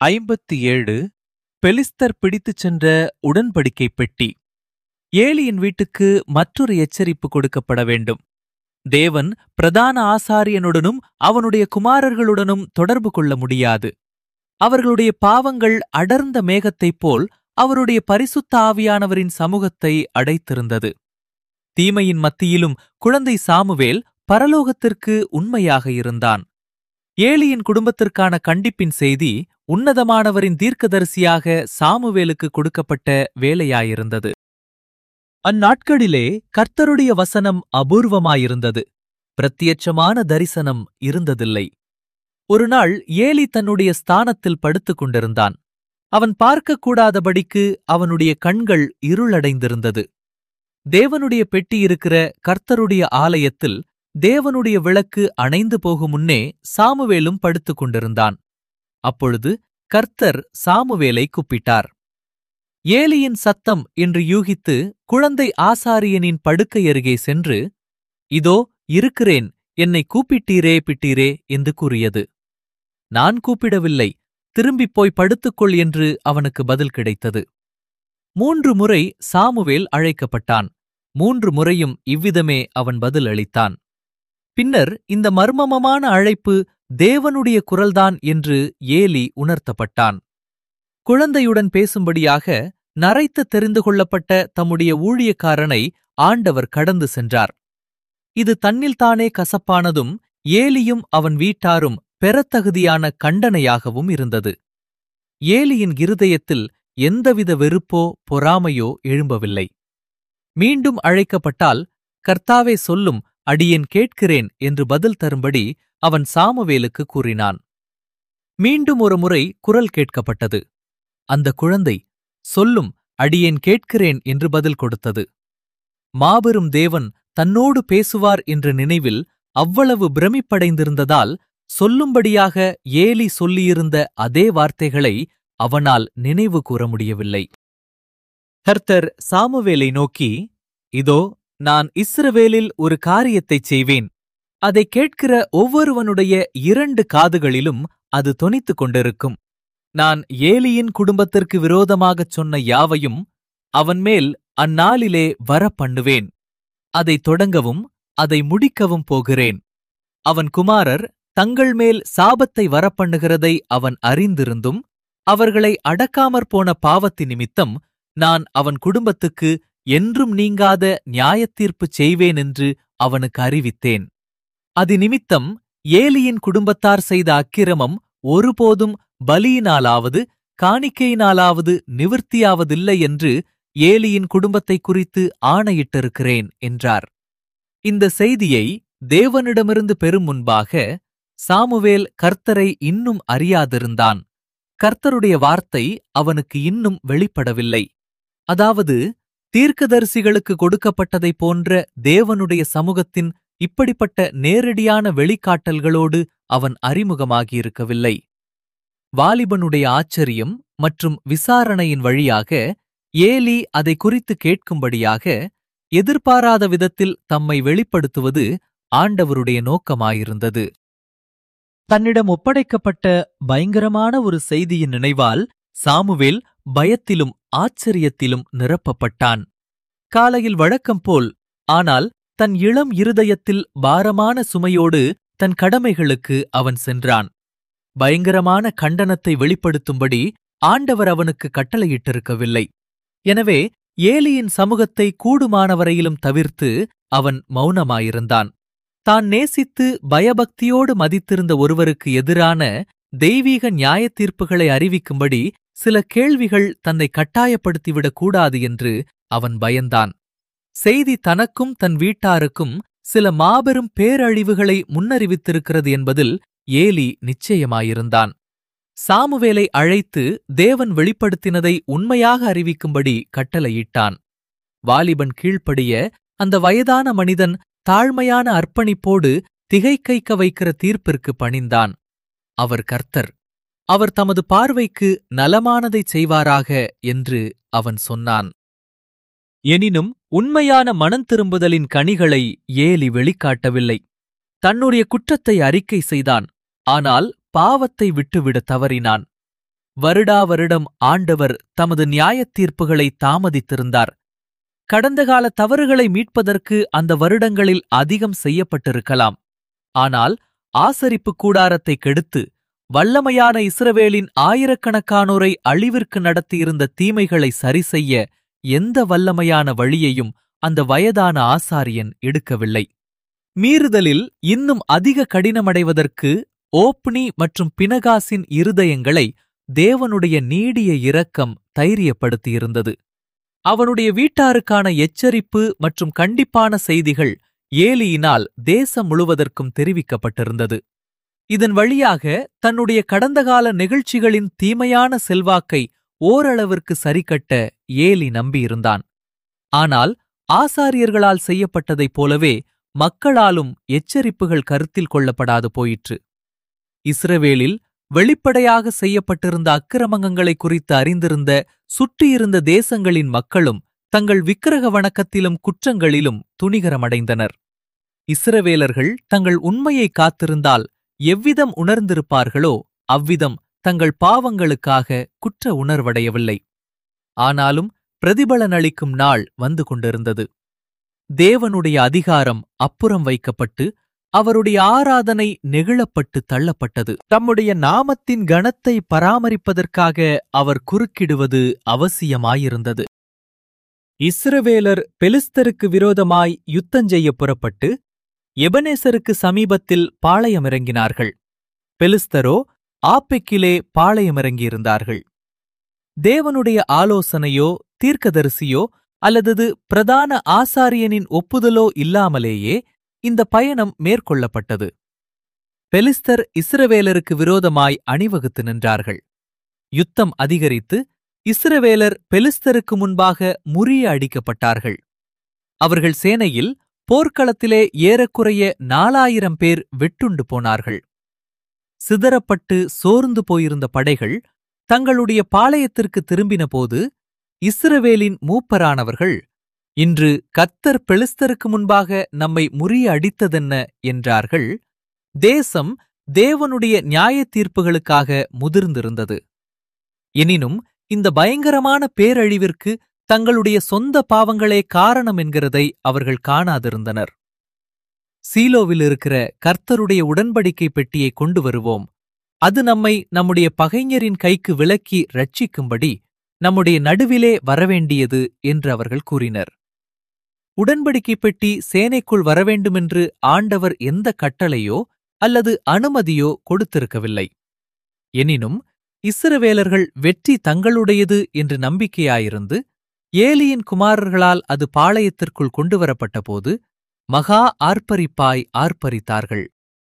ஐம்பத்தி ஏழு பெலிஸ்தர் பிடித்துச் சென்ற உடன்படிக்கை பெட்டி ஏலியின் வீட்டுக்கு மற்றொரு எச்சரிப்பு கொடுக்கப்பட வேண்டும் தேவன் பிரதான ஆசாரியனுடனும் அவனுடைய குமாரர்களுடனும் தொடர்பு கொள்ள முடியாது அவர்களுடைய பாவங்கள் அடர்ந்த மேகத்தைப் போல் அவருடைய பரிசுத்த ஆவியானவரின் சமூகத்தை அடைத்திருந்தது தீமையின் மத்தியிலும் குழந்தை சாமுவேல் பரலோகத்திற்கு உண்மையாக இருந்தான் ஏலியின் குடும்பத்திற்கான கண்டிப்பின் செய்தி உன்னதமானவரின் தீர்க்கதரிசியாக சாமுவேலுக்கு கொடுக்கப்பட்ட வேலையாயிருந்தது அந்நாட்களிலே கர்த்தருடைய வசனம் அபூர்வமாயிருந்தது பிரத்யட்சமான தரிசனம் இருந்ததில்லை ஒருநாள் ஏலி தன்னுடைய ஸ்தானத்தில் படுத்துக் கொண்டிருந்தான் அவன் பார்க்கக்கூடாதபடிக்கு அவனுடைய கண்கள் இருளடைந்திருந்தது தேவனுடைய பெட்டி இருக்கிற கர்த்தருடைய ஆலயத்தில் தேவனுடைய விளக்கு அணைந்து போகும் முன்னே சாமுவேலும் படுத்துக் கொண்டிருந்தான் அப்பொழுது கர்த்தர் சாமுவேலை கூப்பிட்டார் ஏலியின் சத்தம் என்று யூகித்து குழந்தை ஆசாரியனின் படுக்கை அருகே சென்று இதோ இருக்கிறேன் என்னை கூப்பிட்டீரே பிட்டீரே என்று கூறியது நான் கூப்பிடவில்லை திரும்பிப் போய் படுத்துக்கொள் என்று அவனுக்கு பதில் கிடைத்தது மூன்று முறை சாமுவேல் அழைக்கப்பட்டான் மூன்று முறையும் இவ்விதமே அவன் பதில் அளித்தான் பின்னர் இந்த மர்மமமான அழைப்பு தேவனுடைய குரல்தான் என்று ஏலி உணர்த்தப்பட்டான் குழந்தையுடன் பேசும்படியாக நரைத்து தெரிந்து கொள்ளப்பட்ட தம்முடைய ஊழியக்காரனை ஆண்டவர் கடந்து சென்றார் இது தன்னில்தானே கசப்பானதும் ஏலியும் அவன் வீட்டாரும் பெறத்தகுதியான கண்டனையாகவும் இருந்தது ஏலியின் இருதயத்தில் எந்தவித வெறுப்போ பொறாமையோ எழும்பவில்லை மீண்டும் அழைக்கப்பட்டால் கர்த்தாவே சொல்லும் அடியேன் கேட்கிறேன் என்று பதில் தரும்படி அவன் சாமுவேலுக்கு கூறினான் மீண்டும் ஒரு முறை குரல் கேட்கப்பட்டது அந்த குழந்தை சொல்லும் அடியேன் கேட்கிறேன் என்று பதில் கொடுத்தது மாபெரும் தேவன் தன்னோடு பேசுவார் என்ற நினைவில் அவ்வளவு பிரமிப்படைந்திருந்ததால் சொல்லும்படியாக ஏலி சொல்லியிருந்த அதே வார்த்தைகளை அவனால் நினைவு கூற முடியவில்லை கர்த்தர் சாமுவேலை நோக்கி இதோ நான் இஸ்ரவேலில் ஒரு காரியத்தைச் செய்வேன் அதைக் கேட்கிற ஒவ்வொருவனுடைய இரண்டு காதுகளிலும் அது தொனித்துக் கொண்டிருக்கும் நான் ஏலியின் குடும்பத்திற்கு விரோதமாகச் சொன்ன யாவையும் அவன்மேல் அந்நாளிலே வர பண்ணுவேன் அதை தொடங்கவும் அதை முடிக்கவும் போகிறேன் அவன் குமாரர் தங்கள் மேல் சாபத்தை வரப்பண்ணுகிறதை அவன் அறிந்திருந்தும் அவர்களை அடக்காமற் போன பாவத்தி நிமித்தம் நான் அவன் குடும்பத்துக்கு என்றும் நீங்காத நியாயத்தீர்ப்பு செய்வேன் என்று அவனுக்கு அறிவித்தேன் அதிநிமித்தம் ஏலியின் குடும்பத்தார் செய்த அக்கிரமம் ஒருபோதும் பலியினாலாவது காணிக்கையினாலாவது நிவிர்த்தியாவதில்லை என்று ஏலியின் குடும்பத்தை குறித்து ஆணையிட்டிருக்கிறேன் என்றார் இந்த செய்தியை தேவனிடமிருந்து பெறும் முன்பாக சாமுவேல் கர்த்தரை இன்னும் அறியாதிருந்தான் கர்த்தருடைய வார்த்தை அவனுக்கு இன்னும் வெளிப்படவில்லை அதாவது தீர்க்கதரிசிகளுக்கு கொடுக்கப்பட்டதைப் போன்ற தேவனுடைய சமூகத்தின் இப்படிப்பட்ட நேரடியான வெளிக்காட்டல்களோடு அவன் அறிமுகமாகியிருக்கவில்லை வாலிபனுடைய ஆச்சரியம் மற்றும் விசாரணையின் வழியாக ஏலி அதை குறித்து கேட்கும்படியாக எதிர்பாராத விதத்தில் தம்மை வெளிப்படுத்துவது ஆண்டவருடைய நோக்கமாயிருந்தது தன்னிடம் ஒப்படைக்கப்பட்ட பயங்கரமான ஒரு செய்தியின் நினைவால் சாமுவேல் பயத்திலும் ஆச்சரியத்திலும் நிரப்பப்பட்டான் காலையில் வழக்கம் போல் ஆனால் தன் இளம் இருதயத்தில் பாரமான சுமையோடு தன் கடமைகளுக்கு அவன் சென்றான் பயங்கரமான கண்டனத்தை வெளிப்படுத்தும்படி ஆண்டவர் அவனுக்கு கட்டளையிட்டிருக்கவில்லை எனவே ஏலியின் சமூகத்தை கூடுமானவரையிலும் தவிர்த்து அவன் மௌனமாயிருந்தான் தான் நேசித்து பயபக்தியோடு மதித்திருந்த ஒருவருக்கு எதிரான தெய்வீக நியாயத் தீர்ப்புகளை அறிவிக்கும்படி சில கேள்விகள் தன்னை கட்டாயப்படுத்திவிடக் கூடாது என்று அவன் பயந்தான் செய்தி தனக்கும் தன் வீட்டாருக்கும் சில மாபெரும் பேரழிவுகளை முன்னறிவித்திருக்கிறது என்பதில் ஏலி நிச்சயமாயிருந்தான் சாமுவேலை அழைத்து தேவன் வெளிப்படுத்தினதை உண்மையாக அறிவிக்கும்படி கட்டளையிட்டான் வாலிபன் கீழ்ப்படிய அந்த வயதான மனிதன் தாழ்மையான அர்ப்பணிப்போடு திகைக்கைக்க வைக்கிற தீர்ப்பிற்கு பணிந்தான் அவர் கர்த்தர் அவர் தமது பார்வைக்கு நலமானதைச் செய்வாராக என்று அவன் சொன்னான் எனினும் உண்மையான மனம் திரும்புதலின் கனிகளை ஏலி வெளிக்காட்டவில்லை தன்னுடைய குற்றத்தை அறிக்கை செய்தான் ஆனால் பாவத்தை விட்டுவிட தவறினான் வருடா வருடம் ஆண்டவர் தமது நியாயத் தீர்ப்புகளை தாமதித்திருந்தார் கடந்த கால தவறுகளை மீட்பதற்கு அந்த வருடங்களில் அதிகம் செய்யப்பட்டிருக்கலாம் ஆனால் ஆசரிப்பு கூடாரத்தை கெடுத்து வல்லமையான இஸ்ரவேலின் ஆயிரக்கணக்கானோரை அழிவிற்கு நடத்தியிருந்த தீமைகளை சரிசெய்ய எந்த வல்லமையான வழியையும் அந்த வயதான ஆசாரியன் எடுக்கவில்லை மீறுதலில் இன்னும் அதிக கடினமடைவதற்கு ஓப்னி மற்றும் பினகாசின் இருதயங்களை தேவனுடைய நீடிய இரக்கம் தைரியப்படுத்தியிருந்தது அவனுடைய வீட்டாருக்கான எச்சரிப்பு மற்றும் கண்டிப்பான செய்திகள் ஏலியினால் தேசம் முழுவதற்கும் தெரிவிக்கப்பட்டிருந்தது இதன் வழியாக தன்னுடைய கடந்தகால நிகழ்ச்சிகளின் தீமையான செல்வாக்கை ஓரளவிற்கு சரிக்கட்ட ஏலி நம்பியிருந்தான் ஆனால் ஆசாரியர்களால் செய்யப்பட்டதைப் போலவே மக்களாலும் எச்சரிப்புகள் கருத்தில் கொள்ளப்படாது போயிற்று இஸ்ரவேலில் வெளிப்படையாக செய்யப்பட்டிருந்த அக்கிரமங்களை குறித்து அறிந்திருந்த சுற்றியிருந்த தேசங்களின் மக்களும் தங்கள் விக்கிரக வணக்கத்திலும் குற்றங்களிலும் துணிகரமடைந்தனர் இஸ்ரவேலர்கள் தங்கள் உண்மையை காத்திருந்தால் எவ்விதம் உணர்ந்திருப்பார்களோ அவ்விதம் தங்கள் பாவங்களுக்காக குற்ற உணர்வடையவில்லை ஆனாலும் பிரதிபலனளிக்கும் நாள் வந்து கொண்டிருந்தது தேவனுடைய அதிகாரம் அப்புறம் வைக்கப்பட்டு அவருடைய ஆராதனை நெகிழப்பட்டு தள்ளப்பட்டது தம்முடைய நாமத்தின் கனத்தை பராமரிப்பதற்காக அவர் குறுக்கிடுவது அவசியமாயிருந்தது இஸ்ரவேலர் பெலிஸ்தருக்கு விரோதமாய் யுத்தஞ்செய்ய புறப்பட்டு எபனேசருக்கு சமீபத்தில் பாளையமிறங்கினார்கள் பெலிஸ்தரோ ஆப்பெக்கிலே பாளையமிறங்கியிருந்தார்கள் தேவனுடைய ஆலோசனையோ தீர்க்கதரிசியோ அல்லது பிரதான ஆசாரியனின் ஒப்புதலோ இல்லாமலேயே இந்த பயணம் மேற்கொள்ளப்பட்டது பெலிஸ்தர் இஸ்ரவேலருக்கு விரோதமாய் அணிவகுத்து நின்றார்கள் யுத்தம் அதிகரித்து இஸ்ரவேலர் பெலிஸ்தருக்கு முன்பாக முறிய அடிக்கப்பட்டார்கள் அவர்கள் சேனையில் போர்க்களத்திலே ஏறக்குறைய நாலாயிரம் பேர் வெட்டுண்டு போனார்கள் சிதறப்பட்டு சோர்ந்து போயிருந்த படைகள் தங்களுடைய பாளையத்திற்கு திரும்பினபோது இஸ்ரவேலின் மூப்பரானவர்கள் இன்று கத்தர் பெலிஸ்தருக்கு முன்பாக நம்மை முறிய அடித்ததென்ன என்றார்கள் தேசம் தேவனுடைய நியாயத் தீர்ப்புகளுக்காக முதிர்ந்திருந்தது எனினும் இந்த பயங்கரமான பேரழிவிற்கு தங்களுடைய சொந்த பாவங்களே காரணம் என்கிறதை அவர்கள் காணாதிருந்தனர் சீலோவில் இருக்கிற கர்த்தருடைய உடன்படிக்கை பெட்டியை கொண்டு வருவோம் அது நம்மை நம்முடைய பகைஞரின் கைக்கு விலக்கி ரட்சிக்கும்படி நம்முடைய நடுவிலே வரவேண்டியது என்று அவர்கள் கூறினர் உடன்படிக்கை பெட்டி சேனைக்குள் வரவேண்டுமென்று ஆண்டவர் எந்த கட்டளையோ அல்லது அனுமதியோ கொடுத்திருக்கவில்லை எனினும் இஸ்ரவேலர்கள் வெற்றி தங்களுடையது என்று நம்பிக்கையாயிருந்து ஏலியின் குமாரர்களால் அது பாளையத்திற்குள் கொண்டுவரப்பட்டபோது மகா ஆர்ப்பரிப்பாய் ஆர்ப்பரித்தார்கள்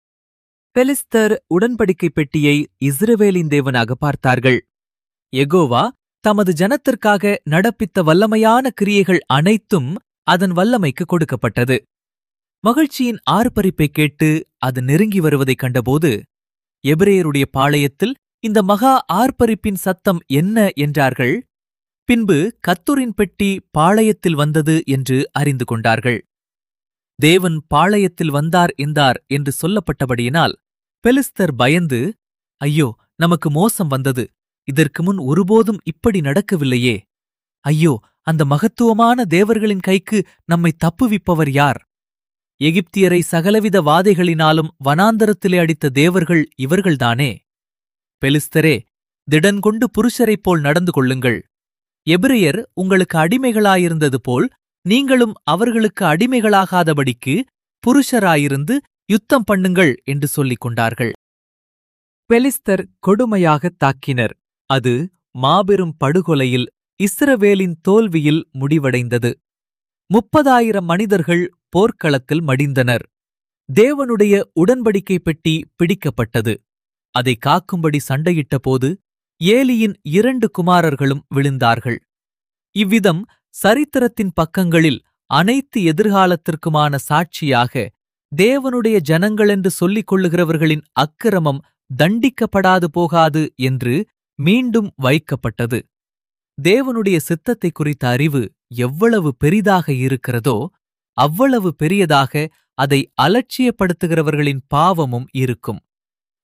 பெலிஸ்தர் உடன்படிக்கை பெட்டியை இஸ்ரவேலின் தேவனாக பார்த்தார்கள் எகோவா தமது ஜனத்திற்காக நடப்பித்த வல்லமையான கிரியைகள் அனைத்தும் அதன் வல்லமைக்கு கொடுக்கப்பட்டது மகிழ்ச்சியின் ஆர்ப்பரிப்பை கேட்டு அது நெருங்கி வருவதைக் கண்டபோது எபிரேயருடைய பாளையத்தில் இந்த மகா ஆர்ப்பரிப்பின் சத்தம் என்ன என்றார்கள் பின்பு கத்துரின் பெட்டி பாளையத்தில் வந்தது என்று அறிந்து கொண்டார்கள் தேவன் பாளையத்தில் வந்தார் என்றார் என்று சொல்லப்பட்டபடியினால் பெலிஸ்தர் பயந்து ஐயோ நமக்கு மோசம் வந்தது இதற்கு முன் ஒருபோதும் இப்படி நடக்கவில்லையே ஐயோ அந்த மகத்துவமான தேவர்களின் கைக்கு நம்மை தப்புவிப்பவர் யார் எகிப்தியரை சகலவித வாதைகளினாலும் வனாந்தரத்திலே அடித்த தேவர்கள் இவர்கள்தானே பெலிஸ்தரே திடன்கொண்டு புருஷரைப் போல் நடந்து கொள்ளுங்கள் எபிரியர் உங்களுக்கு அடிமைகளாயிருந்தது போல் நீங்களும் அவர்களுக்கு அடிமைகளாகாதபடிக்கு புருஷராயிருந்து யுத்தம் பண்ணுங்கள் என்று சொல்லிக் கொண்டார்கள் பெலிஸ்தர் கொடுமையாகத் தாக்கினர் அது மாபெரும் படுகொலையில் இஸ்ரவேலின் தோல்வியில் முடிவடைந்தது முப்பதாயிரம் மனிதர்கள் போர்க்களத்தில் மடிந்தனர் தேவனுடைய உடன்படிக்கை பெட்டி பிடிக்கப்பட்டது அதை காக்கும்படி சண்டையிட்டபோது ஏலியின் இரண்டு குமாரர்களும் விழுந்தார்கள் இவ்விதம் சரித்திரத்தின் பக்கங்களில் அனைத்து எதிர்காலத்திற்குமான சாட்சியாக தேவனுடைய ஜனங்களென்று சொல்லிக் கொள்ளுகிறவர்களின் அக்கிரமம் தண்டிக்கப்படாது போகாது என்று மீண்டும் வைக்கப்பட்டது தேவனுடைய சித்தத்தை குறித்த அறிவு எவ்வளவு பெரிதாக இருக்கிறதோ அவ்வளவு பெரியதாக அதை அலட்சியப்படுத்துகிறவர்களின் பாவமும் இருக்கும்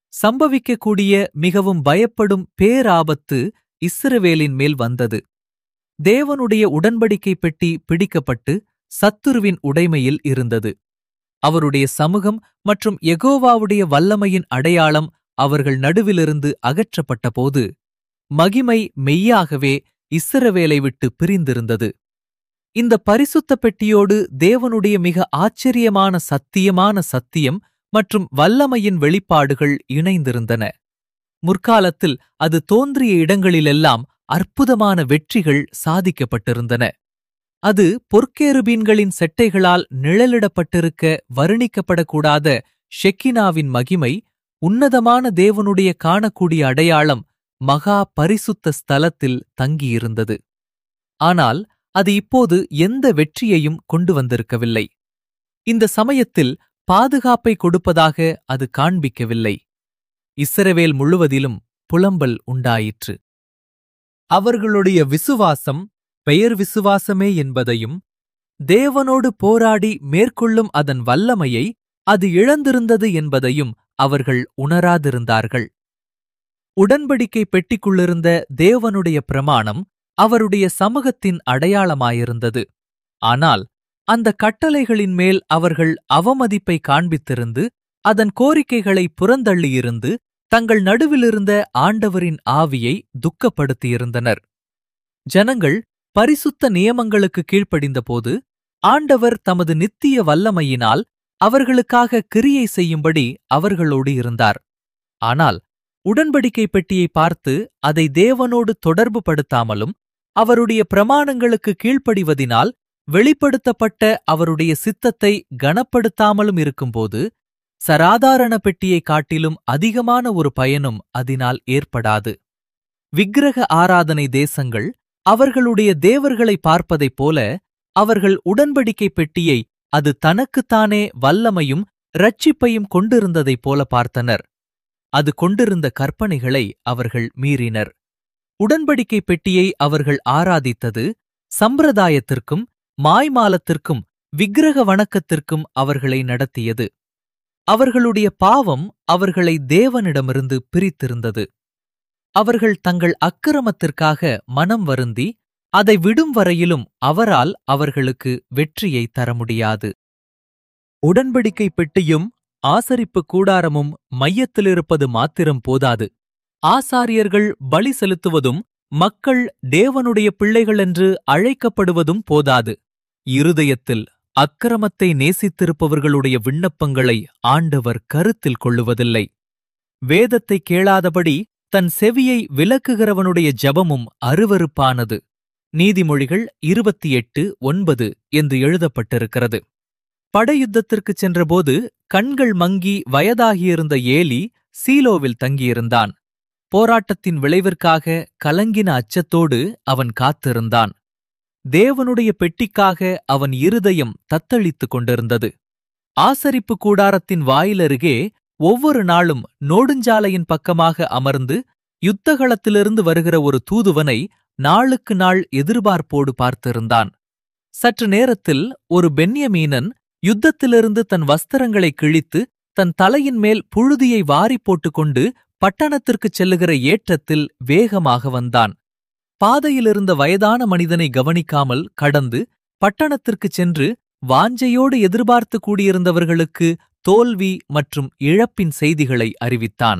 சம்பவிக்கக்கூடிய மிகவும் பயப்படும் பேராபத்து இஸ்ரவேலின் மேல் வந்தது தேவனுடைய உடன்படிக்கை பெட்டி பிடிக்கப்பட்டு சத்துருவின் உடைமையில் இருந்தது அவருடைய சமூகம் மற்றும் எகோவாவுடைய வல்லமையின் அடையாளம் அவர்கள் நடுவிலிருந்து அகற்றப்பட்டபோது மகிமை மெய்யாகவே இஸ்ரவேலை விட்டு பிரிந்திருந்தது இந்த பரிசுத்த பெட்டியோடு தேவனுடைய மிக ஆச்சரியமான சத்தியமான சத்தியம் மற்றும் வல்லமையின் வெளிப்பாடுகள் இணைந்திருந்தன முற்காலத்தில் அது தோன்றிய இடங்களிலெல்லாம் அற்புதமான வெற்றிகள் சாதிக்கப்பட்டிருந்தன அது பொற்கேருபீன்களின் செட்டைகளால் நிழலிடப்பட்டிருக்க வர்ணிக்கப்படக்கூடாத ஷெக்கினாவின் மகிமை உன்னதமான தேவனுடைய காணக்கூடிய அடையாளம் மகா பரிசுத்த ஸ்தலத்தில் தங்கியிருந்தது ஆனால் அது இப்போது எந்த வெற்றியையும் கொண்டு வந்திருக்கவில்லை இந்த சமயத்தில் பாதுகாப்பை கொடுப்பதாக அது காண்பிக்கவில்லை இஸ்ரவேல் முழுவதிலும் புலம்பல் உண்டாயிற்று அவர்களுடைய விசுவாசம் பெயர் விசுவாசமே என்பதையும் தேவனோடு போராடி மேற்கொள்ளும் அதன் வல்லமையை அது இழந்திருந்தது என்பதையும் அவர்கள் உணராதிருந்தார்கள் உடன்படிக்கை பெட்டிக்குள்ளிருந்த தேவனுடைய பிரமாணம் அவருடைய சமூகத்தின் அடையாளமாயிருந்தது ஆனால் அந்த கட்டளைகளின் மேல் அவர்கள் அவமதிப்பை காண்பித்திருந்து அதன் கோரிக்கைகளை புறந்தள்ளியிருந்து தங்கள் நடுவிலிருந்த ஆண்டவரின் ஆவியை துக்கப்படுத்தியிருந்தனர் ஜனங்கள் பரிசுத்த நியமங்களுக்கு கீழ்ப்படிந்தபோது ஆண்டவர் தமது நித்திய வல்லமையினால் அவர்களுக்காக கிரியை செய்யும்படி அவர்களோடு இருந்தார் ஆனால் உடன்படிக்கை பெட்டியை பார்த்து அதை தேவனோடு தொடர்பு படுத்தாமலும் அவருடைய பிரமாணங்களுக்கு கீழ்ப்படிவதினால் வெளிப்படுத்தப்பட்ட அவருடைய சித்தத்தை கனப்படுத்தாமலும் இருக்கும்போது சராதாரண பெட்டியைக் காட்டிலும் அதிகமான ஒரு பயனும் அதனால் ஏற்படாது விக்கிரக ஆராதனை தேசங்கள் அவர்களுடைய தேவர்களை பார்ப்பதைப் போல அவர்கள் உடன்படிக்கை பெட்டியை அது தனக்குத்தானே வல்லமையும் இரட்சிப்பையும் கொண்டிருந்ததைப் போல பார்த்தனர் அது கொண்டிருந்த கற்பனைகளை அவர்கள் மீறினர் உடன்படிக்கை பெட்டியை அவர்கள் ஆராதித்தது சம்பிரதாயத்திற்கும் மாய்மாலத்திற்கும் விக்கிரக வணக்கத்திற்கும் அவர்களை நடத்தியது அவர்களுடைய பாவம் அவர்களை தேவனிடமிருந்து பிரித்திருந்தது அவர்கள் தங்கள் அக்கிரமத்திற்காக மனம் வருந்தி அதை விடும் வரையிலும் அவரால் அவர்களுக்கு வெற்றியை தர முடியாது உடன்படிக்கை பெட்டியும் ஆசரிப்பு கூடாரமும் மையத்திலிருப்பது மாத்திரம் போதாது ஆசாரியர்கள் பலி செலுத்துவதும் மக்கள் தேவனுடைய பிள்ளைகள் என்று அழைக்கப்படுவதும் போதாது இருதயத்தில் அக்கிரமத்தை நேசித்திருப்பவர்களுடைய விண்ணப்பங்களை ஆண்டவர் கருத்தில் கொள்ளுவதில்லை வேதத்தை கேளாதபடி தன் செவியை விலக்குகிறவனுடைய ஜபமும் அருவருப்பானது நீதிமொழிகள் இருபத்தி எட்டு ஒன்பது என்று எழுதப்பட்டிருக்கிறது படையுத்தத்திற்குச் சென்றபோது கண்கள் மங்கி வயதாகியிருந்த ஏலி சீலோவில் தங்கியிருந்தான் போராட்டத்தின் விளைவிற்காக கலங்கின அச்சத்தோடு அவன் காத்திருந்தான் தேவனுடைய பெட்டிக்காக அவன் இருதயம் தத்தளித்துக் கொண்டிருந்தது ஆசரிப்பு கூடாரத்தின் வாயிலருகே ஒவ்வொரு நாளும் நோடுஞ்சாலையின் பக்கமாக அமர்ந்து யுத்தகளத்திலிருந்து வருகிற ஒரு தூதுவனை நாளுக்கு நாள் எதிர்பார்ப்போடு பார்த்திருந்தான் சற்று நேரத்தில் ஒரு பென்யமீனன் யுத்தத்திலிருந்து தன் வஸ்திரங்களை கிழித்து தன் தலையின் மேல் புழுதியை வாரிப் போட்டுக்கொண்டு பட்டணத்திற்குச் செல்லுகிற ஏற்றத்தில் வேகமாக வந்தான் பாதையிலிருந்த வயதான மனிதனை கவனிக்காமல் கடந்து பட்டணத்திற்குச் சென்று வாஞ்சையோடு எதிர்பார்த்து கூடியிருந்தவர்களுக்கு தோல்வி மற்றும் இழப்பின் செய்திகளை அறிவித்தான்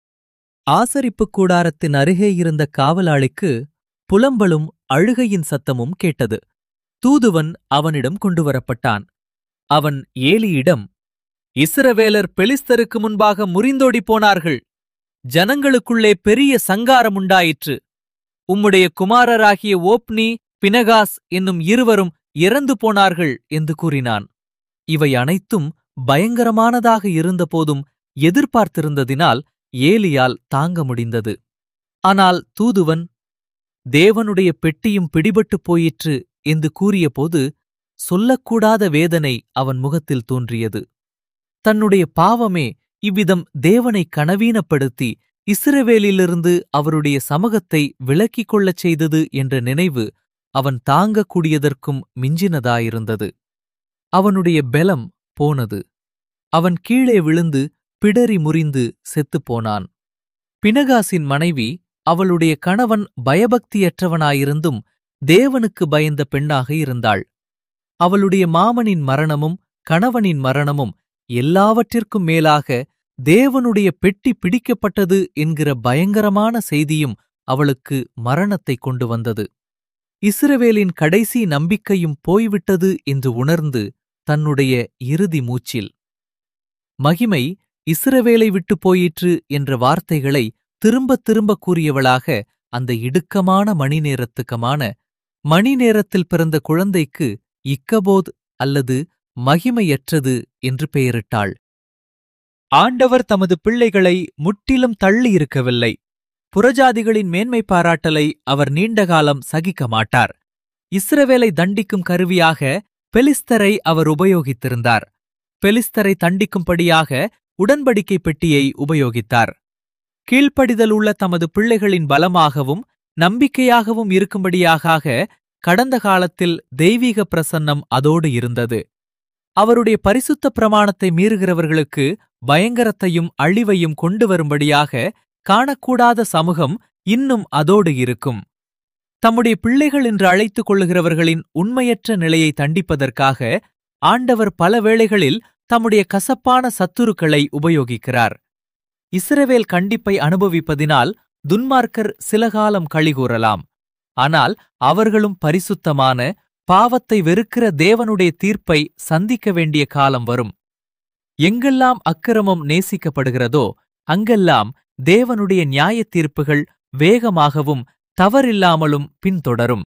ஆசரிப்புக் கூடாரத்தின் அருகே இருந்த காவலாளிக்கு புலம்பலும் அழுகையின் சத்தமும் கேட்டது தூதுவன் அவனிடம் கொண்டுவரப்பட்டான் அவன் ஏலியிடம் இஸ்ரவேலர் பெலிஸ்தருக்கு முன்பாக முறிந்தோடிப் போனார்கள் ஜனங்களுக்குள்ளே பெரிய சங்காரம் உண்டாயிற்று உம்முடைய குமாரராகிய ஓப்னி பினகாஸ் என்னும் இருவரும் இறந்து போனார்கள் என்று கூறினான் இவை அனைத்தும் பயங்கரமானதாக இருந்தபோதும் எதிர்பார்த்திருந்ததினால் ஏலியால் தாங்க முடிந்தது ஆனால் தூதுவன் தேவனுடைய பெட்டியும் பிடிபட்டுப் போயிற்று என்று கூறியபோது சொல்லக்கூடாத வேதனை அவன் முகத்தில் தோன்றியது தன்னுடைய பாவமே இவ்விதம் தேவனை கனவீனப்படுத்தி இஸ்ரவேலிலிருந்து அவருடைய சமூகத்தை விலக்கிக் கொள்ளச் செய்தது என்ற நினைவு அவன் தாங்கக்கூடியதற்கும் மிஞ்சினதாயிருந்தது அவனுடைய பெலம் போனது அவன் கீழே விழுந்து பிடரி முறிந்து செத்துப்போனான் பினகாசின் மனைவி அவளுடைய கணவன் பயபக்தியற்றவனாயிருந்தும் தேவனுக்கு பயந்த பெண்ணாக இருந்தாள் அவளுடைய மாமனின் மரணமும் கணவனின் மரணமும் எல்லாவற்றிற்கும் மேலாக தேவனுடைய பெட்டி பிடிக்கப்பட்டது என்கிற பயங்கரமான செய்தியும் அவளுக்கு மரணத்தை கொண்டு வந்தது இஸ்ரவேலின் கடைசி நம்பிக்கையும் போய்விட்டது என்று உணர்ந்து தன்னுடைய இறுதி மூச்சில் மகிமை இஸ்ரவேலை விட்டு போயிற்று என்ற வார்த்தைகளை திரும்பத் திரும்ப கூறியவளாக அந்த இடுக்கமான மணி நேரத்துக்கமான மணி நேரத்தில் பிறந்த குழந்தைக்கு இக்கபோத் அல்லது மகிமையற்றது என்று பெயரிட்டாள் ஆண்டவர் தமது பிள்ளைகளை முற்றிலும் தள்ளியிருக்கவில்லை புறஜாதிகளின் மேன்மை பாராட்டலை அவர் நீண்டகாலம் சகிக்க மாட்டார் இஸ்ரவேலை தண்டிக்கும் கருவியாக பெலிஸ்தரை அவர் உபயோகித்திருந்தார் பெலிஸ்தரை தண்டிக்கும்படியாக உடன்படிக்கை பெட்டியை உபயோகித்தார் கீழ்ப்படிதல் உள்ள தமது பிள்ளைகளின் பலமாகவும் நம்பிக்கையாகவும் இருக்கும்படியாக கடந்த காலத்தில் தெய்வீக பிரசன்னம் அதோடு இருந்தது அவருடைய பரிசுத்த பிரமாணத்தை மீறுகிறவர்களுக்கு பயங்கரத்தையும் அழிவையும் கொண்டு வரும்படியாக காணக்கூடாத சமூகம் இன்னும் அதோடு இருக்கும் தம்முடைய பிள்ளைகள் என்று அழைத்துக் கொள்ளுகிறவர்களின் உண்மையற்ற நிலையை தண்டிப்பதற்காக ஆண்டவர் பல வேளைகளில் தம்முடைய கசப்பான சத்துருக்களை உபயோகிக்கிறார் இஸ்ரவேல் கண்டிப்பை அனுபவிப்பதினால் துன்மார்க்கர் சில காலம் கழிகூறலாம் ஆனால் அவர்களும் பரிசுத்தமான பாவத்தை வெறுக்கிற தேவனுடைய தீர்ப்பை சந்திக்க வேண்டிய காலம் வரும் எங்கெல்லாம் அக்கிரமம் நேசிக்கப்படுகிறதோ அங்கெல்லாம் தேவனுடைய நியாயத் தீர்ப்புகள் வேகமாகவும் தவறில்லாமலும் பின்தொடரும்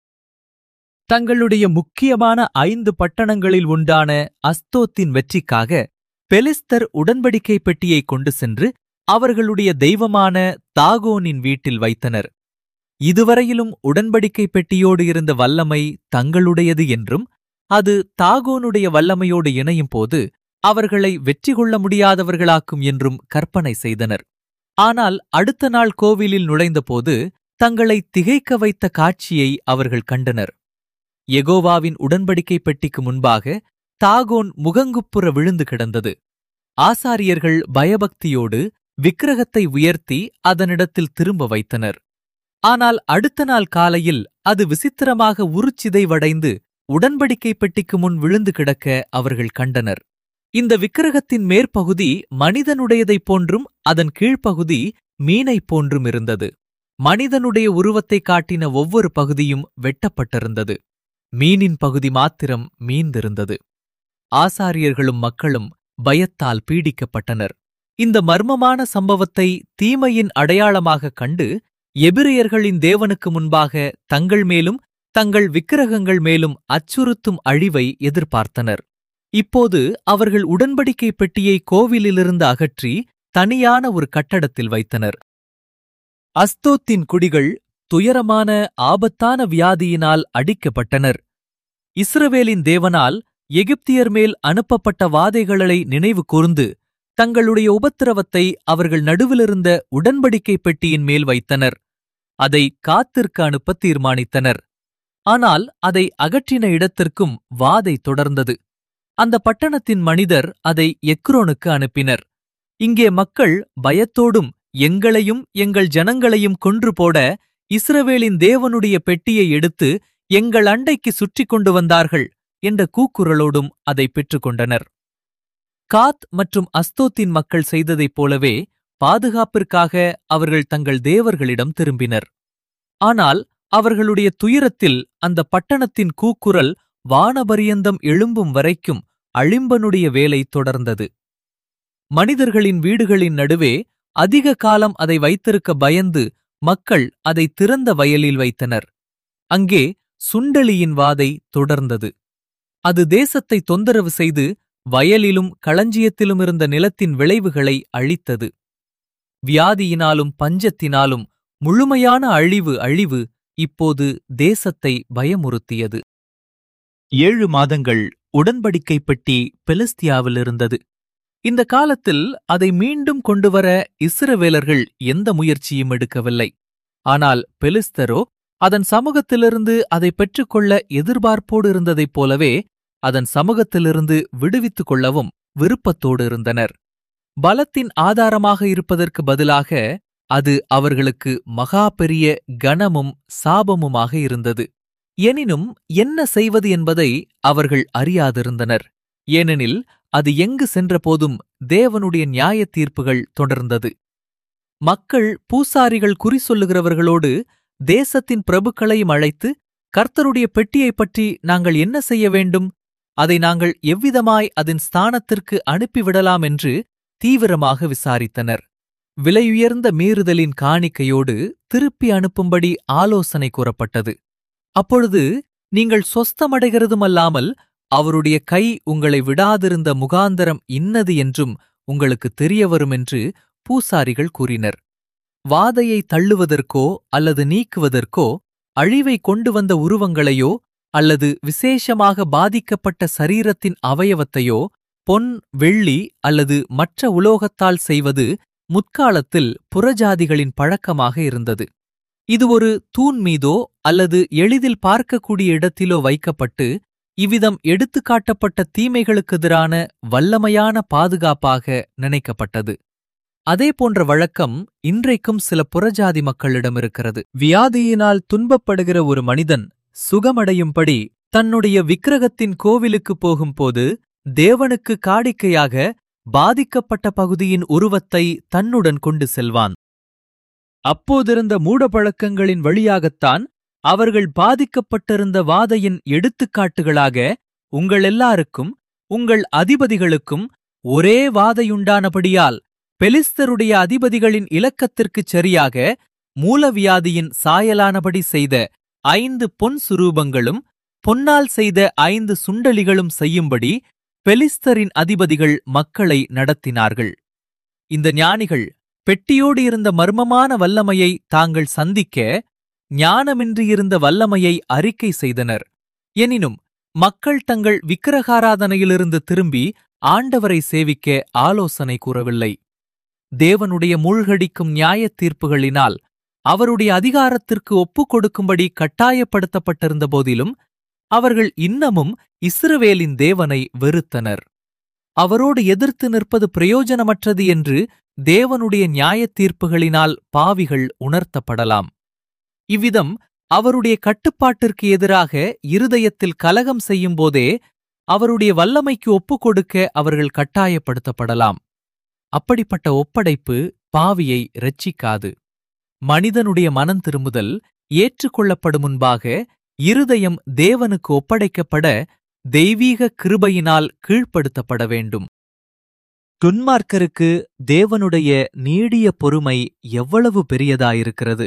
தங்களுடைய முக்கியமான ஐந்து பட்டணங்களில் உண்டான அஸ்தோத்தின் வெற்றிக்காக பெலிஸ்தர் உடன்படிக்கை பெட்டியை கொண்டு சென்று அவர்களுடைய தெய்வமான தாகோனின் வீட்டில் வைத்தனர் இதுவரையிலும் உடன்படிக்கை பெட்டியோடு இருந்த வல்லமை தங்களுடையது என்றும் அது தாகோனுடைய வல்லமையோடு இணையும் போது அவர்களை வெற்றி கொள்ள முடியாதவர்களாக்கும் என்றும் கற்பனை செய்தனர் ஆனால் அடுத்த நாள் கோவிலில் நுழைந்தபோது தங்களை திகைக்க வைத்த காட்சியை அவர்கள் கண்டனர் எகோவாவின் உடன்படிக்கை பெட்டிக்கு முன்பாக தாகோன் முகங்குப்புற விழுந்து கிடந்தது ஆசாரியர்கள் பயபக்தியோடு விக்கிரகத்தை உயர்த்தி அதனிடத்தில் திரும்ப வைத்தனர் ஆனால் அடுத்த நாள் காலையில் அது விசித்திரமாக உருச்சிதைவடைந்து உடன்படிக்கை பெட்டிக்கு முன் விழுந்து கிடக்க அவர்கள் கண்டனர் இந்த விக்கிரகத்தின் மேற்பகுதி மனிதனுடையதைப் போன்றும் அதன் கீழ்ப்பகுதி மீனைப் போன்றும் இருந்தது மனிதனுடைய உருவத்தைக் காட்டின ஒவ்வொரு பகுதியும் வெட்டப்பட்டிருந்தது மீனின் பகுதி மாத்திரம் மீந்திருந்தது ஆசாரியர்களும் மக்களும் பயத்தால் பீடிக்கப்பட்டனர் இந்த மர்மமான சம்பவத்தை தீமையின் அடையாளமாகக் கண்டு எபிரியர்களின் தேவனுக்கு முன்பாக தங்கள் மேலும் தங்கள் விக்கிரகங்கள் மேலும் அச்சுறுத்தும் அழிவை எதிர்பார்த்தனர் இப்போது அவர்கள் உடன்படிக்கை பெட்டியை கோவிலிலிருந்து அகற்றி தனியான ஒரு கட்டடத்தில் வைத்தனர் அஸ்தோத்தின் குடிகள் துயரமான ஆபத்தான வியாதியினால் அடிக்கப்பட்டனர் இஸ்ரவேலின் தேவனால் எகிப்தியர் மேல் அனுப்பப்பட்ட வாதைகளை நினைவு கூர்ந்து தங்களுடைய உபத்திரவத்தை அவர்கள் நடுவிலிருந்த உடன்படிக்கை பெட்டியின் மேல் வைத்தனர் அதை காத்திருக்க அனுப்ப தீர்மானித்தனர் ஆனால் அதை அகற்றின இடத்திற்கும் வாதை தொடர்ந்தது அந்த பட்டணத்தின் மனிதர் அதை எக்ரோனுக்கு அனுப்பினர் இங்கே மக்கள் பயத்தோடும் எங்களையும் எங்கள் ஜனங்களையும் கொன்று போட இஸ்ரவேலின் தேவனுடைய பெட்டியை எடுத்து எங்கள் அண்டைக்கு சுற்றிக் கொண்டு வந்தார்கள் என்ற கூக்குரலோடும் அதை பெற்றுக்கொண்டனர் காத் மற்றும் அஸ்தோத்தின் மக்கள் செய்ததைப் போலவே பாதுகாப்பிற்காக அவர்கள் தங்கள் தேவர்களிடம் திரும்பினர் ஆனால் அவர்களுடைய துயரத்தில் அந்த பட்டணத்தின் கூக்குரல் வானபரியந்தம் எழும்பும் வரைக்கும் அழிம்பனுடைய வேலை தொடர்ந்தது மனிதர்களின் வீடுகளின் நடுவே அதிக காலம் அதை வைத்திருக்க பயந்து மக்கள் அதை திறந்த வயலில் வைத்தனர் அங்கே சுண்டலியின் வாதை தொடர்ந்தது அது தேசத்தை தொந்தரவு செய்து வயலிலும் களஞ்சியத்திலும் இருந்த நிலத்தின் விளைவுகளை அழித்தது வியாதியினாலும் பஞ்சத்தினாலும் முழுமையான அழிவு அழிவு இப்போது தேசத்தை பயமுறுத்தியது ஏழு மாதங்கள் உடன்படிக்கை பெட்டி பெலிஸ்தியாவில் இருந்தது இந்த காலத்தில் அதை மீண்டும் கொண்டுவர இஸ்ரவேலர்கள் எந்த முயற்சியும் எடுக்கவில்லை ஆனால் பெலிஸ்தரோ அதன் சமூகத்திலிருந்து அதை பெற்றுக்கொள்ள எதிர்பார்ப்போடு இருந்ததைப் போலவே அதன் சமூகத்திலிருந்து விடுவித்துக் கொள்ளவும் விருப்பத்தோடு இருந்தனர் பலத்தின் ஆதாரமாக இருப்பதற்கு பதிலாக அது அவர்களுக்கு மகா பெரிய கனமும் சாபமுமாக இருந்தது எனினும் என்ன செய்வது என்பதை அவர்கள் அறியாதிருந்தனர் ஏனெனில் அது எங்கு சென்றபோதும் தேவனுடைய நியாயத் தீர்ப்புகள் தொடர்ந்தது மக்கள் பூசாரிகள் குறி சொல்லுகிறவர்களோடு தேசத்தின் பிரபுக்களையும் அழைத்து கர்த்தருடைய பெட்டியைப் பற்றி நாங்கள் என்ன செய்ய வேண்டும் அதை நாங்கள் எவ்விதமாய் அதன் ஸ்தானத்திற்கு அனுப்பிவிடலாம் என்று தீவிரமாக விசாரித்தனர் விலையுயர்ந்த மீறுதலின் காணிக்கையோடு திருப்பி அனுப்பும்படி ஆலோசனை கூறப்பட்டது அப்பொழுது நீங்கள் சொஸ்தமடைகிறதுமல்லாமல் அவருடைய கை உங்களை விடாதிருந்த முகாந்தரம் இன்னது என்றும் உங்களுக்கு தெரியவரும் என்று பூசாரிகள் கூறினர் வாதையை தள்ளுவதற்கோ அல்லது நீக்குவதற்கோ அழிவை கொண்டு வந்த உருவங்களையோ அல்லது விசேஷமாக பாதிக்கப்பட்ட சரீரத்தின் அவயவத்தையோ பொன் வெள்ளி அல்லது மற்ற உலோகத்தால் செய்வது முற்காலத்தில் புறஜாதிகளின் பழக்கமாக இருந்தது இது ஒரு தூண் மீதோ அல்லது எளிதில் பார்க்கக்கூடிய இடத்திலோ வைக்கப்பட்டு இவ்விதம் எடுத்துக்காட்டப்பட்ட தீமைகளுக்கெதிரான வல்லமையான பாதுகாப்பாக நினைக்கப்பட்டது அதே போன்ற வழக்கம் இன்றைக்கும் சில புறஜாதி மக்களிடம் இருக்கிறது வியாதியினால் துன்பப்படுகிற ஒரு மனிதன் சுகமடையும்படி தன்னுடைய விக்கிரகத்தின் கோவிலுக்கு போகும்போது தேவனுக்கு காணிக்கையாக பாதிக்கப்பட்ட பகுதியின் உருவத்தை தன்னுடன் கொண்டு செல்வான் அப்போதிருந்த மூடபழக்கங்களின் வழியாகத்தான் அவர்கள் பாதிக்கப்பட்டிருந்த வாதையின் எடுத்துக்காட்டுகளாக உங்கள் எல்லாருக்கும் உங்கள் அதிபதிகளுக்கும் ஒரே வாதையுண்டானபடியால் பெலிஸ்தருடைய அதிபதிகளின் இலக்கத்திற்குச் சரியாக மூலவியாதியின் சாயலானபடி செய்த ஐந்து பொன் சுரூபங்களும் பொன்னால் செய்த ஐந்து சுண்டலிகளும் செய்யும்படி பெலிஸ்தரின் அதிபதிகள் மக்களை நடத்தினார்கள் இந்த ஞானிகள் பெட்டியோடு இருந்த மர்மமான வல்லமையை தாங்கள் சந்திக்க ஞானமின்றி இருந்த வல்லமையை அறிக்கை செய்தனர் எனினும் மக்கள் தங்கள் விக்கிரகாராதனையிலிருந்து திரும்பி ஆண்டவரை சேவிக்க ஆலோசனை கூறவில்லை தேவனுடைய மூழ்கடிக்கும் நியாயத் தீர்ப்புகளினால் அவருடைய அதிகாரத்திற்கு ஒப்புக் கொடுக்கும்படி கட்டாயப்படுத்தப்பட்டிருந்த போதிலும் அவர்கள் இன்னமும் இஸ்ரவேலின் தேவனை வெறுத்தனர் அவரோடு எதிர்த்து நிற்பது பிரயோஜனமற்றது என்று தேவனுடைய நியாயத் தீர்ப்புகளினால் பாவிகள் உணர்த்தப்படலாம் இவ்விதம் அவருடைய கட்டுப்பாட்டிற்கு எதிராக இருதயத்தில் கலகம் செய்யும்போதே அவருடைய வல்லமைக்கு ஒப்புக் கொடுக்க அவர்கள் கட்டாயப்படுத்தப்படலாம் அப்படிப்பட்ட ஒப்படைப்பு பாவியை இரட்சிக்காது மனிதனுடைய மனம் திரும்புதல் ஏற்றுக்கொள்ளப்படும் முன்பாக இருதயம் தேவனுக்கு ஒப்படைக்கப்பட தெய்வீக கிருபையினால் கீழ்ப்படுத்தப்பட வேண்டும் துன்மார்க்கருக்கு தேவனுடைய நீடிய பொறுமை எவ்வளவு பெரியதாயிருக்கிறது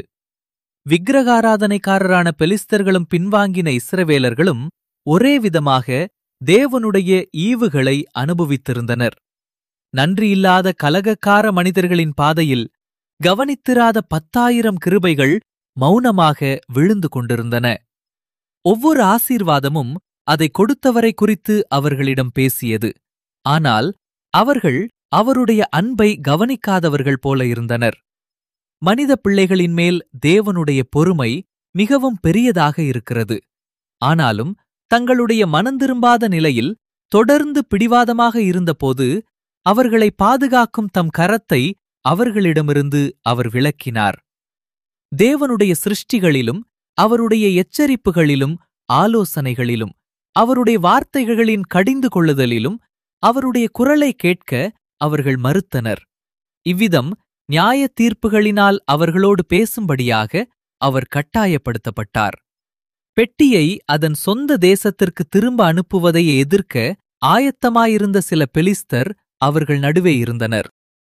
விக்கிரகாராதனைக்காரரான பெலிஸ்தர்களும் பின்வாங்கின இஸ்ரவேலர்களும் ஒரே விதமாக தேவனுடைய ஈவுகளை அனுபவித்திருந்தனர் நன்றியில்லாத கலகக்கார மனிதர்களின் பாதையில் கவனித்திராத பத்தாயிரம் கிருபைகள் மௌனமாக விழுந்து கொண்டிருந்தன ஒவ்வொரு ஆசீர்வாதமும் அதை கொடுத்தவரை குறித்து அவர்களிடம் பேசியது ஆனால் அவர்கள் அவருடைய அன்பை கவனிக்காதவர்கள் போல இருந்தனர் மனித பிள்ளைகளின் மேல் தேவனுடைய பொறுமை மிகவும் பெரியதாக இருக்கிறது ஆனாலும் தங்களுடைய மனந்திரும்பாத நிலையில் தொடர்ந்து பிடிவாதமாக இருந்தபோது அவர்களை பாதுகாக்கும் தம் கரத்தை அவர்களிடமிருந்து அவர் விளக்கினார் தேவனுடைய சிருஷ்டிகளிலும் அவருடைய எச்சரிப்புகளிலும் ஆலோசனைகளிலும் அவருடைய வார்த்தைகளின் கடிந்து கொள்ளுதலிலும் அவருடைய குரலை கேட்க அவர்கள் மறுத்தனர் இவ்விதம் நியாய தீர்ப்புகளினால் அவர்களோடு பேசும்படியாக அவர் கட்டாயப்படுத்தப்பட்டார் பெட்டியை அதன் சொந்த தேசத்திற்கு திரும்ப அனுப்புவதை எதிர்க்க ஆயத்தமாயிருந்த சில பெலிஸ்தர் அவர்கள் நடுவே இருந்தனர்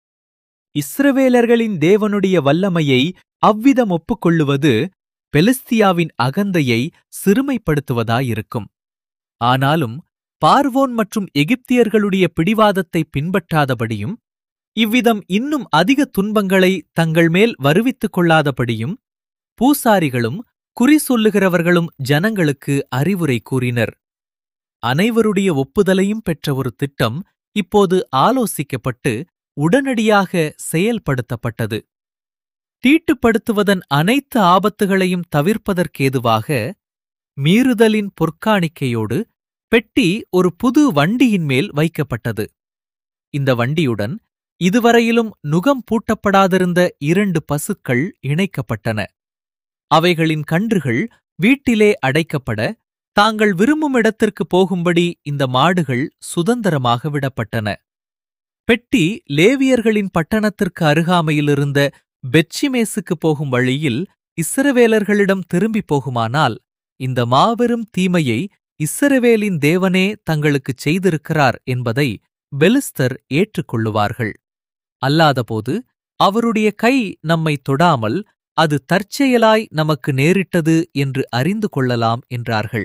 இஸ்ரவேலர்களின் தேவனுடைய வல்லமையை அவ்விதம் ஒப்புக்கொள்ளுவது பெலிஸ்தியாவின் அகந்தையை சிறுமைப்படுத்துவதாயிருக்கும் ஆனாலும் பார்வோன் மற்றும் எகிப்தியர்களுடைய பிடிவாதத்தை பின்பற்றாதபடியும் இவ்விதம் இன்னும் அதிக துன்பங்களை தங்கள் மேல் வருவித்துக் கொள்ளாதபடியும் பூசாரிகளும் குறி சொல்லுகிறவர்களும் ஜனங்களுக்கு அறிவுரை கூறினர் அனைவருடைய ஒப்புதலையும் பெற்ற ஒரு திட்டம் இப்போது ஆலோசிக்கப்பட்டு உடனடியாக செயல்படுத்தப்பட்டது தீட்டுப்படுத்துவதன் அனைத்து ஆபத்துகளையும் தவிர்ப்பதற்கேதுவாக மீறுதலின் பொற்காணிக்கையோடு பெட்டி ஒரு புது வண்டியின் மேல் வைக்கப்பட்டது இந்த வண்டியுடன் இதுவரையிலும் நுகம் பூட்டப்படாதிருந்த இரண்டு பசுக்கள் இணைக்கப்பட்டன அவைகளின் கன்றுகள் வீட்டிலே அடைக்கப்பட தாங்கள் விரும்பும் இடத்திற்கு போகும்படி இந்த மாடுகள் சுதந்திரமாக விடப்பட்டன பெட்டி லேவியர்களின் பட்டணத்திற்கு அருகாமையிலிருந்த பெட்சிமேசுக்கு போகும் வழியில் இஸ்ரவேலர்களிடம் திரும்பி போகுமானால் இந்த மாபெரும் தீமையை இஸ்ரவேலின் தேவனே தங்களுக்குச் செய்திருக்கிறார் என்பதை பெலிஸ்தர் ஏற்றுக்கொள்ளுவார்கள் அல்லாதபோது அவருடைய கை நம்மை தொடாமல் அது தற்செயலாய் நமக்கு நேரிட்டது என்று அறிந்து கொள்ளலாம் என்றார்கள்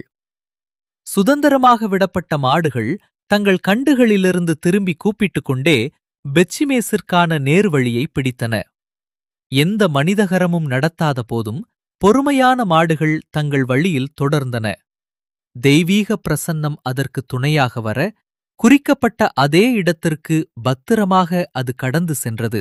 சுதந்திரமாக விடப்பட்ட மாடுகள் தங்கள் கண்டுகளிலிருந்து திரும்பி கூப்பிட்டுக் கொண்டே பெச்சிமேசிற்கான நேர்வழியை பிடித்தன எந்த மனிதகரமும் நடத்தாத போதும் பொறுமையான மாடுகள் தங்கள் வழியில் தொடர்ந்தன தெய்வீக பிரசன்னம் அதற்கு துணையாக வர குறிக்கப்பட்ட அதே இடத்திற்கு பத்திரமாக அது கடந்து சென்றது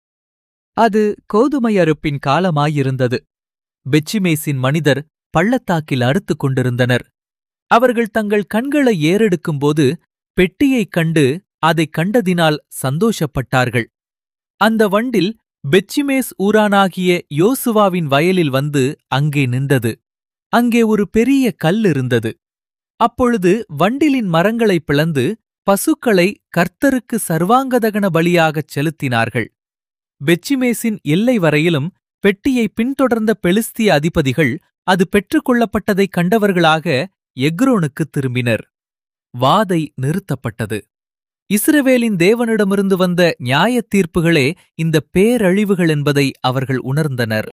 அது கோதுமை அறுப்பின் காலமாயிருந்தது பெச்சிமேசின் மனிதர் பள்ளத்தாக்கில் அறுத்துக் கொண்டிருந்தனர் அவர்கள் தங்கள் கண்களை ஏறெடுக்கும்போது பெட்டியைக் கண்டு அதைக் கண்டதினால் சந்தோஷப்பட்டார்கள் அந்த வண்டில் பெச்சிமேஸ் ஊரானாகிய யோசுவாவின் வயலில் வந்து அங்கே நின்றது அங்கே ஒரு பெரிய கல் இருந்தது அப்பொழுது வண்டிலின் மரங்களைப் பிளந்து பசுக்களை கர்த்தருக்கு சர்வாங்கதகன பலியாகச் செலுத்தினார்கள் பெச்சிமேசின் எல்லை வரையிலும் பெட்டியை பின்தொடர்ந்த பெலிஸ்திய அதிபதிகள் அது பெற்றுக்கொள்ளப்பட்டதைக் கண்டவர்களாக எக்ரோனுக்குத் திரும்பினர் வாதை நிறுத்தப்பட்டது இஸ்ரவேலின் தேவனிடமிருந்து வந்த நியாயத் தீர்ப்புகளே இந்த பேரழிவுகள் என்பதை அவர்கள் உணர்ந்தனர்